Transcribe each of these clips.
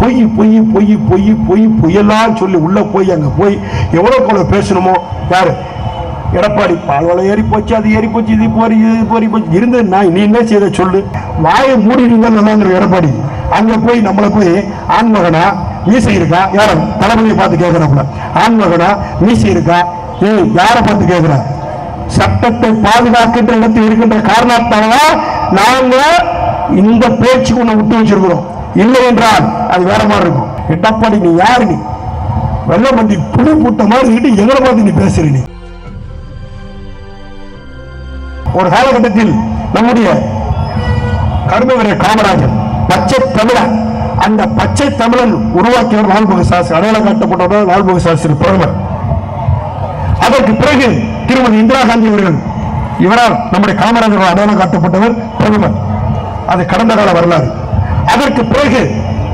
பொய் பொய் பொய் பொய் பொய் பொய்யெல்லாம் சொல்லி உள்ள போய் அங்க போய் எவ்வளவு எவ்வளவு பேசணுமோ யாரு எடப்பாடி பால்வளம் ஏறி போச்சு அது ஏறி போச்சு இது போரி இது போரி போச்சு இருந்தது நான் நீ என்ன செய்த சொல்லு வாயை மூடிட்டு தான் நல்லாங்கிற எடப்பாடி அங்க போய் நம்மள போய் ஆண்மகனா மீசை இருக்கா யார தளபதியை பார்த்து கேட்கிறாப்புல ஆண்மகனா மீசை இருக்கா ஏய் யாரை பார்த்து கேட்கிற சட்டத்தை பாதுகாக்கின்ற இடத்தில் இருக்கின்ற காரணத்தால நாங்க இந்த பேச்சு உன்னை விட்டு வச்சிருக்கிறோம் இல்லை என்றால் அது வேற மாதிரி இருக்கும் எடப்பாடி நீ யாரு நீ வெள்ளமண்டி புழு பூட்ட மாதிரி இருக்கிட்டு எங்களை பார்த்து நீ பேசுற நீ ஒரு காலகட்டத்தில் நம்முடைய கருமவீரர் காமராஜர் பச்சை தமிழன் அந்த பச்சை தமிழன் உருவாக்கியவர் லால்பக சாஸ்திரி அடையாளம் காட்டப்பட்டவர் லால்பக சாஸ்திரி பிரதமர் அதற்கு பிறகு திருமதி இந்திரா காந்தி அவர்கள் இவரால் நம்முடைய காமராஜர் அடையாளம் காட்டப்பட்டவர் பிரதமர் அது கடந்த கால வரலாறு அதற்கு பிறகு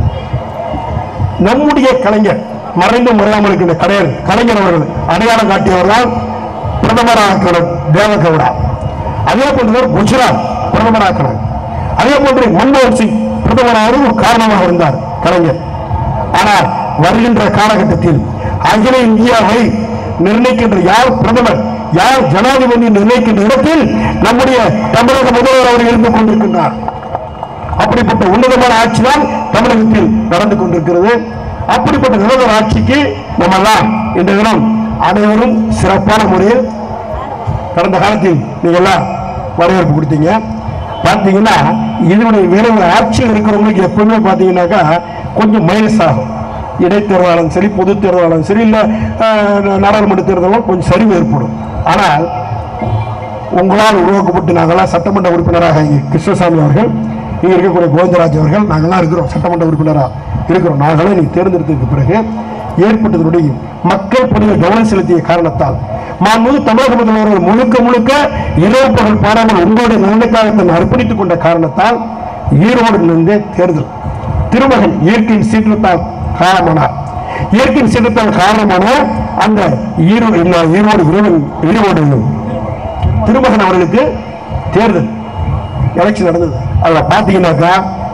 நம்முடைய கலைஞர் மறைந்து மறையாமல் இருக்கின்ற கலைஞர் கலைஞர் அவர்கள் அடையாளம் காட்டியவர்கள் பிரதமராக தேவகவுடா அதே போன்று குஜராத் பிரதமராக்கிறார் அதே போன்று மன்மோகன் சிங் பிரதமராக ஒரு காரணமாக இருந்தார் கலைஞர் ஆனால் வருகின்ற காலகட்டத்தில் அகில இந்தியாவை நிர்ணயிக்கின்ற யார் பிரதமர் யார் ஜனாதிபதி நிர்ணயிக்கின்ற இடத்தில் நம்முடைய தமிழக முதல்வர் அவர் இருந்து கொண்டிருக்கின்றார் அப்படிப்பட்ட உன்னதமான ஆட்சி தான் தமிழகத்தில் நடந்து கொண்டிருக்கிறது அப்படிப்பட்ட நிரந்தர ஆட்சிக்கு நம்ம எல்லாம் இந்த தினம் அனைவரும் சிறப்பான முறையில் கடந்த காலத்தில் நீங்க எல்லாம் வரவேற்பு கொடுத்தீங்க பார்த்தீங்கன்னா இதனுடைய விரைவு ஆட்சியில் இருக்கிறவங்களுக்கு எப்பவுமே பார்த்தீங்கன்னாக்கா கொஞ்சம் மைனஸ் ஆகும் இடைத்தேர்தலாலும் சரி பொது தேர்தலாலும் சரி இல்லை நாடாளுமன்ற தேர்தலும் கொஞ்சம் சரிவு ஏற்படும் ஆனால் உங்களால் உருவாக்கப்பட்டு நாங்கள்லாம் சட்டமன்ற உறுப்பினராக இங்கே கிருஷ்ணசாமி அவர்கள் இங்கே இருக்கக்கூடிய கோவிந்தராஜ் அவர்கள் நாங்கள்லாம் இருக்கிறோம் சட்டமன்ற உறுப்பினராக இருக்கிறோம் நாங்களே நீ தேர்ந்தெடுத்ததுக்கு பிறகு ஏற்பட்டதனுடைய மக்கள் பணியில் கவனம் செலுத்திய காரணத்தால் மாண்புமிகு தமிழக முதல்வர்கள் முழுக்க முழுக்க இரவு பகல் பாராமல் உங்களுடைய நலனுக்காக தன்னை அர்ப்பணித்துக் கொண்ட காரணத்தால் ஈரோடிலிருந்தே தேர்தல் திருமகன் இயற்கையின் சீற்றத்தால் காரணமானார் இயற்கையின் சீற்றத்தால் காரணமான அந்த ஈரோடு இந்த ஈரோடு இறைவன் ஈரோடு திருமகன் அவர்களுக்கு தேர்தல் எலெக்ஷன் நடந்தது அதில் பார்த்தீங்கன்னாக்கா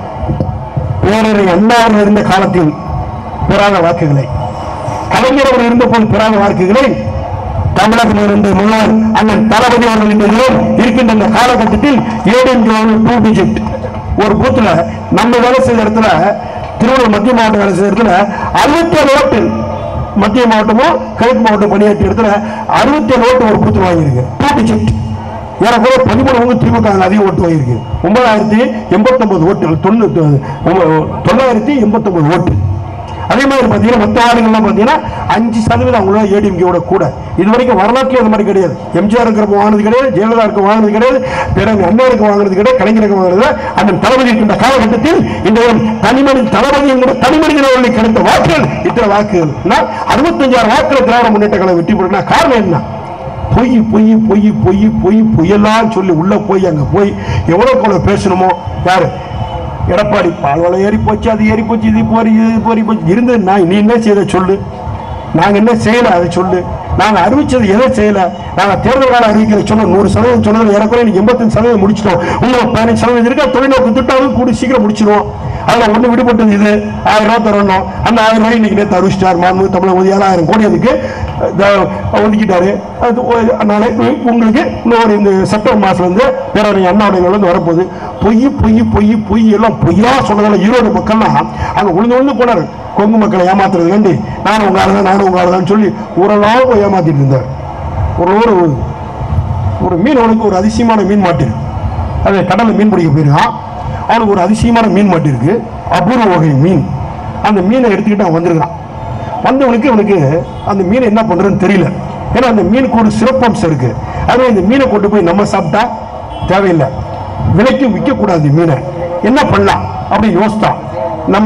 பேரரை அண்ணா அவர்கள் இருந்த காலத்தில் பெறாத வாக்குகளை கலைஞர் அவர் இருந்தபோது பெறாத வாக்குகளை தமிழகம் இருந்த முதல்வர் அண்ணன் தளபதி அவர்கள் இந்த நிலையில் இருக்கின்ற இந்த காலகட்டத்தில் ஏடிஎம் டூ டிஜிட் ஒரு பூத்துல நம்ம வேலை செய்த இடத்துல திருவள்ளூர் மத்திய மாவட்டம் வேலை செய்த இடத்துல அறுபத்தி ஏழு ஓட்டு மத்திய மாவட்டமும் கிழக்கு மாவட்டம் பணியாற்றிய இடத்துல அறுபத்தி ஏழு ஓட்டு ஒரு பூத்து வாங்கியிருக்கு டூ டிஜிட் ஏறக்குறைய பதிமூணு திமுக அதிக ஓட்டு வாங்கியிருக்கு ஒன்பதாயிரத்தி எண்பத்தொன்பது ஓட்டு தொண்ணூத்தி தொள்ளாயிரத்தி எண்பத்தொன்பது ஓட்டு அதே மாதிரி பார்த்தீங்கன்னா மற்ற ஆளுங்கள்லாம் பார்த்தீங்கன்னா அஞ்சு சதவீதம் அவங்களோட ஏடிஎம்கேவோட கூட இது வரைக்கும் வரலாற்றுல அது மாதிரி கிடையாது எம்ஜிஆர் இருக்கிறப்ப வாங்கினது கிடையாது ஜெயலலிதா இருக்க வாங்கினது கிடையாது பிறகு அண்ணாருக்கு வாங்கினது கிடையாது கலைஞருக்கு வாங்கினது அந்த தளபதி இருக்கின்ற காலகட்டத்தில் இந்த தனிமனித தளபதி என்கிற தனிமனிதன் அவர்களுக்கு கிடைத்த வாக்குகள் இத்தனை வாக்குகள் அறுபத்தஞ்சாயிரம் வாக்குகள் திராவிட முன்னேற்ற கழகம் வெற்றி பெறுனா காரணம் என்ன பொய் பொய் பொய் பொய் பொய் பொய்யெல்லாம் சொல்லி உள்ள போய் அங்க போய் எவ்வளவு எவ்வளவு பேசணுமோ யாரு எடப்பாடி பால்வளம் ஏறி போச்சு அது ஏறி போச்சு இது போரி இது போரி போச்சு இருந்தது நான் நீ என்ன செய்த சொல்லு நாங்க என்ன செய்யல அதை சொல்லு நாங்க அறிவிச்சது எதை செய்யல நாங்க தேர்தல் கால அறிவிக்கிற சொன்ன நூறு சதவீதம் சொன்னது ஏறக்குறைய இன்னைக்கு எண்பத்தஞ்சு சதவீதம் முடிச்சிட்டோம் இன்னும் பதினஞ்சு சதவீதம் இருக்கா தொலைநோக்கு திட்டம் கூடி சீக்கிரம் முடிச்சிடுவோம் அதுல ஒண்ணு விடுபட்டது இது ஆயிரம் ரூபாய் தரணும் அந்த ஆயிரம் ரூபாய் இன்னைக்கு நேற்று அறிவிச்சிட்டார் மாண்பு தமிழக உதவி ஏழாயிரம் கோடி அதுக்கு அஹ், ஒதுக்கிட்டாரு அது ஒ- அதனால உங்களுக்கு இன்னொரு இந்த செப்டம்பர் மாசத்துல இருந்து பேரவை அண்ணாவுடைய வந்து வரப்போகுது பொய் பொய் பொய் பொய் எல்லாம் பொய்யா சொன்னதால ஈரோடு மக்கள்லாம் அங்க உழுந்து உழுந்து போனார் கொங்கு மக்களை ஏமாத்துறது வேண்டி நானும் உங்க ஆளுதான் நானும் உங்க ஆளுதான் சொல்லி ஊரெல்லாம் போய் ஏமாத்திட்டு இருந்தார் ஒரு ஒரு ஒரு மீன் அவனுக்கு ஒரு அதிசயமான மீன் மாட்டிருக்கு அது கடல்ல மீன் பிடிக்க போயிருக்கான் அவனுக்கு ஒரு அதிசயமான மீன் மாட்டிருக்கு அபூர்வ வகை மீன் அந்த மீனை எடுத்துக்கிட்டு அவன் வந்திருக்கான் வந்தவனுக்கு இவனுக்கு அந்த மீனை என்ன பண்றதுன்னு தெரியல ஏன்னா அந்த மீனுக்கு ஒரு சிறப்பம்சம் இருக்கு அதனால இந்த மீனை கொண்டு போய் நம்ம சாப்பிட்டா தேவையில்லை விலைக்கு விற்கக்கூடாது இந்த மீனை என்ன பண்ணலாம் அப்படி யோசித்தான் நம்ம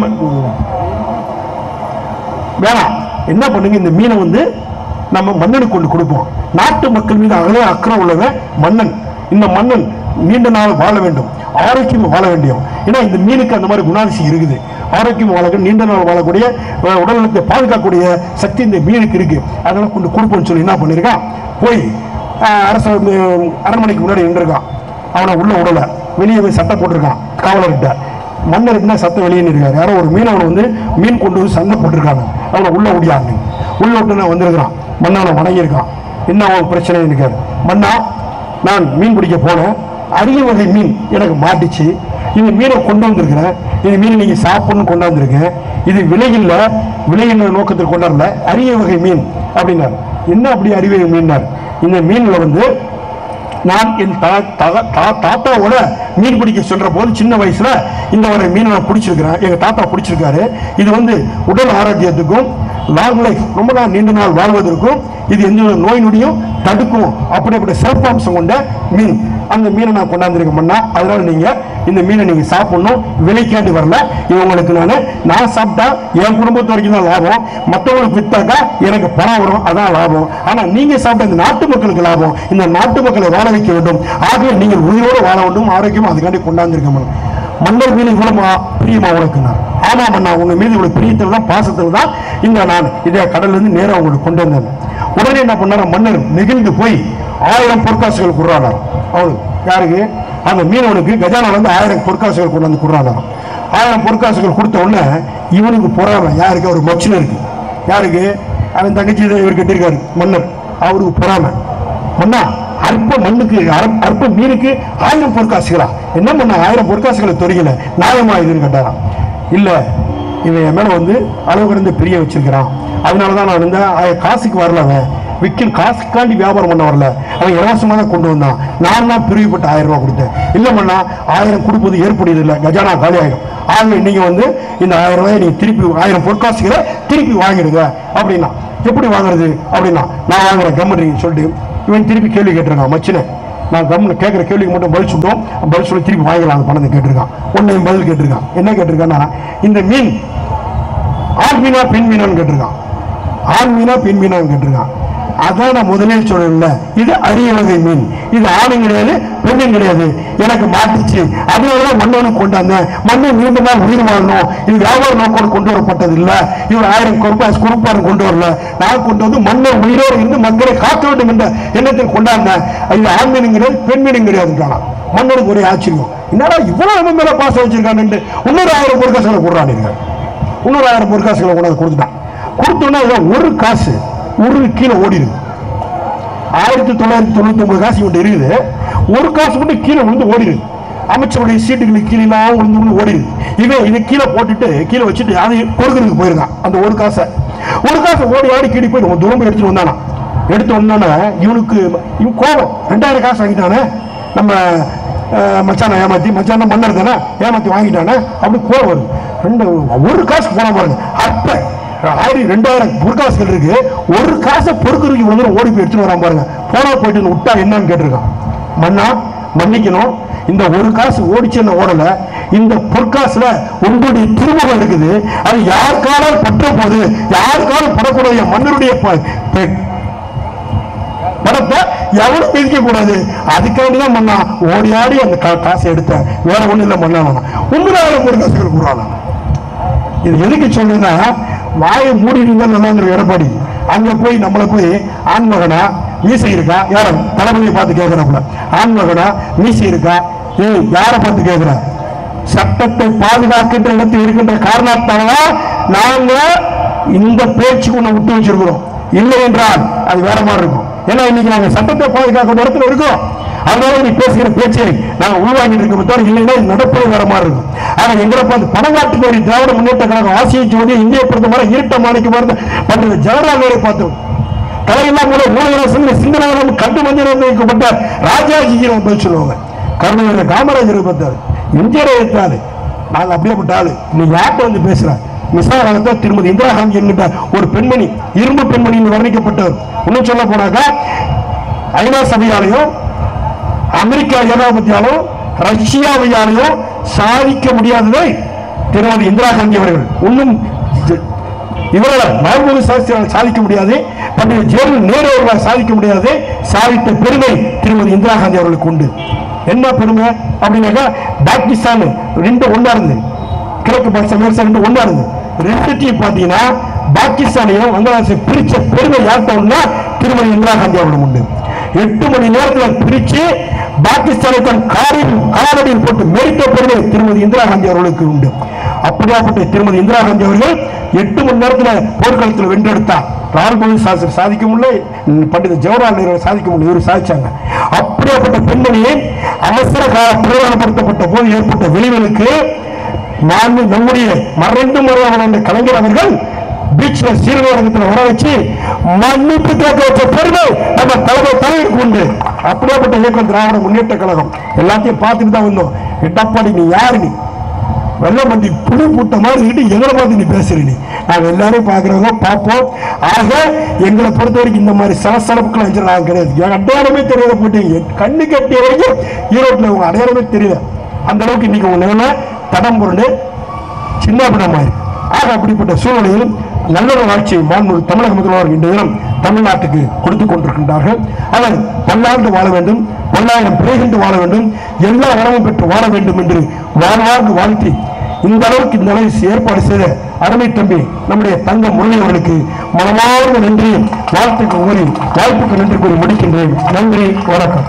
வேணாம் என்ன பண்ணுங்க இந்த மீனை வந்து நம்ம மன்னனுக்கு கொண்டு கொடுப்போம் நாட்டு மக்கள் மீது அகலே அக்கறை உள்ளவன் மன்னன் இந்த மன்னன் நீண்ட நாள் வாழ வேண்டும் ஆரோக்கியம் வாழ வேண்டும் ஏன்னா இந்த மீனுக்கு அந்த மாதிரி குணாதிசயம் இருக்குது ஆரோக்கியம் வாழ நீண்ட நாள் வாழக்கூடிய அஹ், உடல்நலத்தை பாதுகாக்கக்கூடிய சக்தி இந்த மீனுக்கு இருக்கு அதனால கொண்டு கொடுப்போம்னு சொல்லி என்ன பண்ணியிருக்கான் போய் அஹ், அரச அஹ், அரண்மனைக்கு முன்னாடி நின்றுருக்கான் அவனை உள்ள விடல வெளியே போய் சட்டை போட்டிருக்கான் காவலர்கிட்ட மன்னர் என்ன சத்தம் வெளியே இருக்காரு யாரோ ஒரு மீனவனை வந்து மீன் கொண்டு வந்து சண்டை போட்டிருக்காங்க அவனை உள்ள ஓடியாங்க உள்ள விட்டு நான் வந்திருக்கிறான் மன்னவனை வணங்கியிருக்கான் என்ன அவன் பிரச்சனை இருக்காரு மன்னா நான் மீன் பிடிக்க போனேன் அரிய வகை மீன் எனக்கு மாட்டுச்சு இந்த மீனை கொண்டு வந்திருக்கிறேன் இந்த மீனை நீங்கள் சாப்பிடணும்னு கொண்டாந்துருக்கேன் இது விலையில்ல விலையில்ல நோக்கத்தில் கொண்டாடல அரிய வகை மீன் அப்படின்னாரு என்ன அப்படி அரிய வகை மீன்னார் இந்த மீனில் வந்து நான் என் தா- தா- தா- தாத்தாவோட மீன் பிடிக்க சென்ற போது சின்ன வயசுல இந்த ஒரு மீனை நான் பிடிச்சிருக்கிறேன் எங்க தாத்தா பிடிச்சிருக்காரு இது வந்து உடல் ஆரோக்கியத்துக்கும் லாங் லைஃப் ரொம்ப நாள் நீண்ட நாள் வாழ்வதற்கும் இது எந்த ஒரு நோய் நொடியும் தடுக்கும் அப்படிப்பட்ட சிறப்பம்சம் கொண்ட மீன் அந்த மீனை நான் கொண்டாந்துருக்கேன் அதனால நீங்க இந்த மீனை நீங்க சாப்பிடணும் விலைக்காண்டி வரல இது உங்களுக்கு நான் நான் சாப்பிட்டா என் குடும்பத்து வரைக்கும் தான் லாபம் மற்றவங்களுக்கு வித்தாக்கா எனக்கு பணம் வரும் அதான் லாபம் ஆனா நீங்க சாப்பிட்ட இந்த நாட்டு மக்களுக்கு லாபம் இந்த நாட்டு மக்களை வாழ வைக்க வேண்டும் ஆகவே நீங்கள் உயிரோடு வாழ வேண்டும் ஆரோக்கியமா அதுக்காண்டி கொண்டாந்துருக்க முடியும் மன்னர் மீது இவ்வளவு மா- பிரியமா உனக்கு நான் ஆமா மன்னா உங்க மீது இவ்வளவு பிரியத்தில் தான் பாசத்தில் தான் இந்த நான் இதை கடல்ல இருந்து நேரா உங்களுக்கு கொண்டு வந்தேன் உடனே என்ன பண்ணாரு மன்னர் நெகிழ்ந்து போய் ஆயிரம் பொற்காசுகள் குடுறானார் அவனுக்கு யாருக்கு அந்த மீனவனுக்கு கஜானால இருந்து ஆயிரம் பொற்காசுகள் கொண்டு வந்து குடுறானார் ஆயிரம் பொற்காசுகள் கொடுத்த உடனே இவனுக்கு பொறாமை யாருக்கு அவர் மச்சினருக்கு யாருக்கு அவன் தங்கச்சி தான் இவர் கட்டியிருக்காரு மன்னர் அவருக்கு பொறாமை மன்னா அற்ப மண்ணுக்கு அர- அற்ப மீனுக்கு ஆயிரம் பொற்காசுகளா என்ன பண்ண ஆயிரம் பொற்காசுகளை தொறிக்கல நியாயமா இதுன்னு கேட்டாராம் இல்ல இவன் என் மேல வந்து அளவு கடந்து பிரிய வச்சிருக்கிறான் அதனாலதான் நான் வந்து ஆய- காசுக்கு வரல அவன் விற்கும் காசுக்காண்டி வியாபாரம் பண்ண வரல அவன் இலவசமா தான் கொண்டு வந்தான் நான் தான் பிரிவுபட்ட ஆயிரம் ரூபாய் கொடுத்தேன் இல்ல மண்ணா ஆயிரம் கொடுப்பது ஏற்புடையது இல்லை கஜானா காலி ஆயிடும் ஆகவே நீங்க வந்து இந்த ஆயிரம் ரூபாய் நீங்க திருப்பி ஆயிரம் பொற்காசுகளை திருப்பி வாங்கிடுங்க அப்படின்னா எப்படி வாங்குறது அப்படின்னா நான் வாங்குறேன் கம்மன் சொல்லிட்டு இவன் திருப்பி கேள்வி கேட்டிருக்கான் மச்சின நான் கம்மன் கேட்குற கேள்விக்கு மட்டும் பதில் சொல்லிட்டோம் பதில் சொல்லி திருப்பி வாங்கிக்கலாம் அந்த பணத்தை கேட்டிருக்கான் ஒன்னு பதில் கேட்டிருக்கான் என்ன கேட்டிருக்கான்னா இந்த மீன் ஆண் மீனா பெண் மீனான்னு கேட்டிருக்கான் ஆண் மீனா பெண் மீனான்னு கேட்டிருக்கான் அதான் நான் முதலே சொல்லல இது அரிய வகை மீன் இது ஆணும் கிடையாது பெண்ணும் கிடையாது எனக்கு மாட்டுச்சு அதனாலதான் மன்னனும் கொண்டாந்தேன் மன்னன் நீண்ட நாள் உயிர் வாழணும் இது வியாபார நோக்கோடு கொண்டு வரப்பட்டது இல்ல இவர் ஆயிரம் குறிப்பாக குறுப்பாரம் கொண்டு வரல நான் கொண்டு வந்து மன்னர் உயிரோடு இருந்து மக்களை காக்க வேண்டும் என்ற எண்ணத்தில் கொண்டாந்தேன் இது ஆண் மீனும் கிடையாது பெண் மீனும் கிடையாதுன்றானா மன்னனுக்கு ஒரே ஆச்சரியம் என்னடா இவ்வளவு நம்ம மேல பாசம் வச்சிருக்கான்னு இன்னொரு ஆயிரம் பொருட்காசுகளை கொடுறானுங்க இன்னொரு ஆயிரம் பொற்காசுகளை கொண்டாந்து கொடுத்துட்டான் கொடுத்தோன்னா இவன் ஒரு காசு ஒரு கீழே ஓடிடுது ஆயிரத்தி தொள்ளாயிரத்தி தொண்ணூத்தி ஒன்பது காசு இவன்ட்டு இருக்குது ஒரு காசு மட்டும் கீழே விழுந்து ஓடிடுது அமைச்சருடைய சீட்டுகளுக்கு கீழே எல்லாம் விழுந்து விழுந்து ஓடிடுது இவன் இதை கீழே போட்டுட்டு கீழே வச்சுட்டு அதை கொடுக்கறதுக்கு போயிருக்கான் அந்த ஒரு காசை ஒரு காசை ஓடி ஆடி கீழே போய் நம்ம துரும்ப எடுத்துட்டு வந்தானா எடுத்து வந்தானே இவனுக்கு இவன் கோபம் ரெண்டாயிரம் காசு வாங்கிட்டானே நம்ம அஹ், மச்சானை ஏமாத்தி மச்சான மன்னர் தானே ஏமாத்தி வாங்கிட்டானே அப்படி கோபம் வருது ரெண்டு ஒரு காசு போன பாருங்க அப்ப ஆயிரம் ரெண்டாயிரம் பொற்காசுகள் இருக்கு ஒரு காசை பொறுக்கிறதுக்கு இவ்வளவு தூரம் ஓடி போய் எடுத்துட்டு வரான் பாருங்க போனா போயிட்டு விட்டா என்னன்னு கேட்டிருக்கான் மன்னா மன்னிக்கணும் இந்த ஒரு காசு ஓடிச்சு என்ன ஓடல இந்த பொற்காசுல உங்களுடைய திருமுகம் இருக்குது அது யார் காலம் பற்ற போது யார் காலம் படக்கூடிய மன்னருடைய ப- ப- படத்தை எவனும் மிதிக்க கூடாது அதுக்காண்டி தான் மண்ணா ஓடி ஆடி அந்த கா- காசை எடுத்தேன் வேற ஒண்ணும் இல்லை மண்ணா ஒன்பதாயிரம் பொற்காசுகள் கூடாது இது எதுக்கு சொல்றேன்னா வாயை மூடிட்டு தான் நல்லா இருந்திருக்கும் எடப்பாடி அங்க போய் நம்மள போய் ஆண்மகனா மீசை இருக்கா யாரும் தளபதியை பார்த்து கேட்கிறாப்புல ஆண்மகனா மீசை இருக்கா ஏய் யாரை பார்த்து கேட்கிற சட்டத்தை பாதுகாக்கின்ற இடத்தில் இருக்கின்ற காரணத்தால நாங்க இந்த பேச்சுக்கு உன்னை விட்டு வச்சிருக்கிறோம் இல்லை என்றால் அது வேற மாதிரி இருக்கும் ஏன்னா இன்னைக்கு நாங்க சட்டத்தை பாதுகாக்கிற இடத்துல இருக்கோம் அதனால நீ பேசுகிற பேச்சை நாங்க உள்வாங்கிட்டு இருக்கோம் தவிர இல்லைன்னா இது நடப்பது வேற மாதிரி இருக்கும் ஆனா எங்களை பார்த்து பணங்காட்டு கோரி திராவிட முன்னேற்ற கழகம் ஆசியை சொல்லி இந்திய பிரதமரை இருட்ட மாணிக்க மருந்து பண்றது ஜவஹர்லால் நேரு பார்த்தோம் கலையெல்லாம் கூட ஊழல் சிந்தனை கண்டு மஞ்சள் வைக்கப்பட்ட ராஜாஜிக்கு நம்ம பதில் சொல்லுவாங்க கருணாநிதி காமராஜர் பார்த்தாரு எம்ஜிஆர் எடுத்தாரு நாங்க அப்படியேப்பட்ட ஆளு நீ யார்கிட்ட வந்து பேசுற விசாரணை திருமதி இந்திரா காந்தி என்கிட்ட ஒரு பெண்மணி இரும்பு பெண்மணி என்று வர்ணிக்கப்பட்டவர் இன்னும் சொல்ல போனாக்கா ஐநா சபையாலையும் அமெரிக்கா ஏகாபத்தியாலும் ரஷ்யாவையாலையும் சாதிக்க முடியாததை திருமதி இந்திரா காந்தி அவர்கள் இன்னும் ஜ- இவர்களால் மஹபூபு சாஸ்திரியால் சாதிக்க முடியாது பண்டைய ஜெயலலிதா நேரு அவர்களால் சாதிக்க முடியாது சாதித்த பெருமை திருமதி இந்திரா காந்தி அவர்களுக்கு உண்டு என்ன பெருமை அப்படின்னாக்கா பாகிஸ்தான் ரெண்டு ஒன்றா இருந்தது கிழக்கு பாகிஸ்தான் மேற்கு ரெண்டு ஒன்றா இருந்தது ரெண்டுத்தையும் பார்த்தீங்கன்னா பாகிஸ்தானையும் வங்களாதேசம் பிரிச்ச பெருமை யார்கிட்ட உண்டுனா திருமதி இந்திரா காந்தி அவரிடம் உண்டு எட்டு மணி நேரத்தில் பிரிச்சு பாகிஸ்தானை தன் காரில் காலடியில் போட்டு மெரித்த பெருமை திருமதி இந்திரா காந்தி அவர்களுக்கு உண்டு அப்படியாப்பட்ட திருமதி இந்திரா காந்தி அவர்கள் எட்டு மணி நேரத்தில் போர்க்களத்தில் வென்றெடுத்தார் லால் பகதூர் சாஸ்திரி சாதிக்க முடியல ம், பண்டித ஜவஹர்லால் நேரு சாதிக்க முடியல இவர் சாதிச்சாங்க அப்படியாப்பட்ட பெண்மணியை அவசர கால பிரயோகப்படுத்தப்பட்ட போது ஏற்பட்ட விளைவுகளுக்கு நான் நம்முடைய மறைந்து மறைவான கலைஞர் அவர்கள் பீச்ல சீரகத்தில் வர வச்சு மன்னிப்பு கேட்க வச்ச பெருமை நம்ம தலைமை தலைவருக்கு உண்டு அப்படியாப்பட்ட இயக்கம் திராவிட முன்னேற்ற கழகம் எல்லாத்தையும் பார்த்துட்டு தான் வந்தோம் எடப்பாடி நீ யாரு நீ வெள்ளம் வண்டி புழு பூட்ட மாதிரி இருக்கிட்டு எங்களை பார்த்து நீ பேசுற நீ நாங்கள் எல்லாரும் பார்க்குறவங்க பார்ப்போம் ஆக எங்களை பொறுத்த வரைக்கும் இந்த மாதிரி சலசலப்புகள் வச்சு நாங்கள் கிடையாது என் அடையாளமே தெரியாத போட்டீங்க கண்ணு கட்டிய வரைக்கும் ஈரோட்டில் உங்க அடையாளமே தெரியல அந்த அளவுக்கு இன்னைக்கு உங்க நிலைமை தடம் புரண்டு சின்ன பின்னமாயிரு ஆக அப்படிப்பட்ட சூழ்நிலையில் நல்ல ஒரு ஆட்சியை மாண்பு தமிழக முதல்வர் இன்று தினம் தமிழ்நாட்டுக்கு கொடுத்துக் கொண்டிருக்கின்றார்கள் அவர் பல்லாண்டு வாழ வேண்டும் பல்லாயிரம் பிறகின்று வாழ வேண்டும் எல்லா வளமும் பெற்று வாழ வேண்டும் என்று வாழ்வார்ந்து வாழ்த்தி இந்த அளவுக்கு இந்த அளவு ஏற்பாடு செய்த அருமை தம்பி நம்முடைய தங்க முரளி அவர்களுக்கு மனமார்ந்த நன்றி வாழ்த்துக்கு கூறி வாய்ப்புக்கு நன்றி கூறி முடிக்கின்றேன் நன்றி வணக்கம்